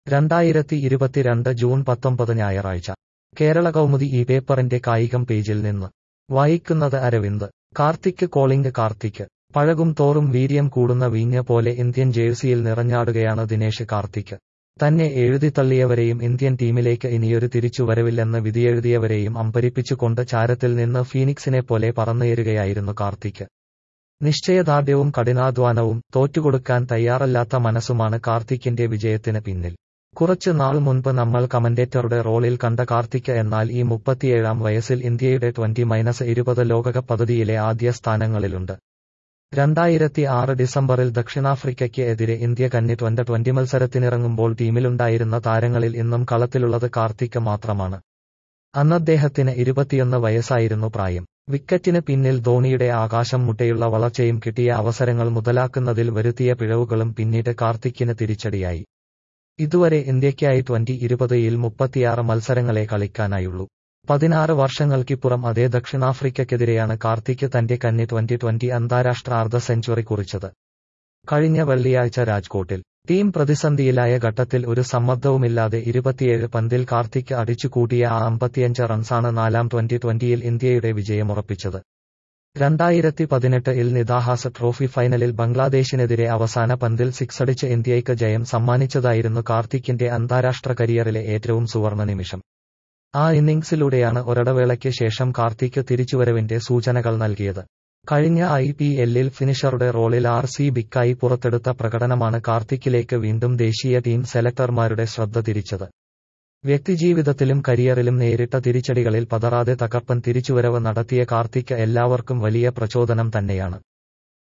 രണ്ടായിരത്തി ഇരുപത്തിരണ്ട് ജൂൺ പത്തൊമ്പത് ഞായറാഴ്ച കേരള കൗമുദി ഈ പേപ്പറിന്റെ കായികം പേജിൽ നിന്ന് വായിക്കുന്നത് അരവിന്ദ് കാർത്തിക് കോളിംഗ് കാർത്തിക് പഴകും തോറും വീര്യം കൂടുന്ന വീഞ്ഞ പോലെ ഇന്ത്യൻ ജേഴ്സിയിൽ നിറഞ്ഞാടുകയാണ് ദിനേശ് കാർത്തിക് തന്നെ എഴുതിത്തള്ളിയവരെയും ഇന്ത്യൻ ടീമിലേക്ക് ഇനിയൊരു തിരിച്ചുവരവില്ലെന്ന് വിധിയെഴുതിയവരെയും അമ്പരിപ്പിച്ചുകൊണ്ട് ചാരത്തിൽ നിന്ന് ഫീനിക്സിനെ പോലെ പറന്നുയരുകയായിരുന്നു കാർത്തിക് നിശ്ചയദാർഢ്യവും കഠിനാധ്വാനവും തോറ്റുകൊടുക്കാൻ തയ്യാറല്ലാത്ത മനസ്സുമാണ് കാർത്തിക്കിന്റെ വിജയത്തിന് പിന്നിൽ കുറച്ച് നാൾ മുൻപ് നമ്മൾ കമന്റേറ്ററുടെ റോളിൽ കണ്ട കാർത്തിക് എന്നാൽ ഈ മുപ്പത്തിയേഴാം വയസ്സിൽ ഇന്ത്യയുടെ ട്വന്റി മൈനസ് ഇരുപത് ലോകകപ്പ് പദ്ധതിയിലെ ആദ്യ സ്ഥാനങ്ങളിലുണ്ട് രണ്ടായിരത്തി ആറ് ഡിസംബറിൽ ദക്ഷിണാഫ്രിക്കയ്ക്ക് എതിരെ ഇന്ത്യ കന്നി ട്വന്റി ട്വന്റി മത്സരത്തിനിറങ്ങുമ്പോൾ ടീമിലുണ്ടായിരുന്ന താരങ്ങളിൽ ഇന്നും കളത്തിലുള്ളത് കാർത്തിക് മാത്രമാണ് അന്നദ്ദേഹത്തിന് ഇരുപത്തിയൊന്ന് വയസ്സായിരുന്നു പ്രായം വിക്കറ്റിന് പിന്നിൽ ധോണിയുടെ ആകാശം മുട്ടയുള്ള വളർച്ചയും കിട്ടിയ അവസരങ്ങൾ മുതലാക്കുന്നതിൽ വരുത്തിയ പിഴവുകളും പിന്നീട് കാർത്തിക്കിന് തിരിച്ചടിയായി ഇതുവരെ ഇന്ത്യയ്ക്കായി ട്വന്റി ഇരുപതിൽ മുപ്പത്തിയാറ് മത്സരങ്ങളെ കളിക്കാനായുള്ളൂ പതിനാറ് വർഷങ്ങൾക്കിപ്പുറം അതേ ദക്ഷിണാഫ്രിക്കയ്ക്കെതിരെയാണ് കാർത്തിക് തന്റെ കന്നി ട്വന്റി ട്വന്റി അന്താരാഷ്ട്ര അർദ്ധ സെഞ്ചുറി കുറിച്ചത് കഴിഞ്ഞ വെള്ളിയാഴ്ച രാജ്കോട്ടിൽ ടീം പ്രതിസന്ധിയിലായ ഘട്ടത്തിൽ ഒരു സമ്മർദ്ദവുമില്ലാതെ ഇരുപത്തിയേഴ് പന്തിൽ കാർത്തിക് അടിച്ചുകൂട്ടിയ ആ അമ്പത്തിയഞ്ച് റൺസാണ് നാലാം ട്വന്റി ട്വന്റിയിൽ ഇന്ത്യയുടെ വിജയമുറപ്പിച്ചത് രണ്ടായിരത്തി പതിനെട്ട് ഇൽ നിദാഹാസ് ട്രോഫി ഫൈനലിൽ ബംഗ്ലാദേശിനെതിരെ അവസാന പന്തിൽ സിക്സടിച്ച് ഇന്ത്യയ്ക്ക് ജയം സമ്മാനിച്ചതായിരുന്നു കാർത്തിക്കിന്റെ അന്താരാഷ്ട്ര കരിയറിലെ ഏറ്റവും സുവർണ നിമിഷം ആ ഇന്നിംഗ്സിലൂടെയാണ് ഒരിടവേളയ്ക്ക് ശേഷം കാർത്തിക് തിരിച്ചുവരവിന്റെ സൂചനകൾ നൽകിയത് കഴിഞ്ഞ ഐ പി എല്ലിൽ ഫിനിഷറുടെ റോളിൽ ആർ സി ബിക്കായി പുറത്തെടുത്ത പ്രകടനമാണ് കാർത്തിക്കിലേക്ക് വീണ്ടും ദേശീയ ടീം സെലക്ടർമാരുടെ ശ്രദ്ധ തിരിച്ചത് വ്യക്തിജീവിതത്തിലും കരിയറിലും നേരിട്ട തിരിച്ചടികളിൽ പതറാതെ തകർപ്പൻ തിരിച്ചുവരവ് നടത്തിയ കാർത്തിക് എല്ലാവർക്കും വലിയ പ്രചോദനം തന്നെയാണ്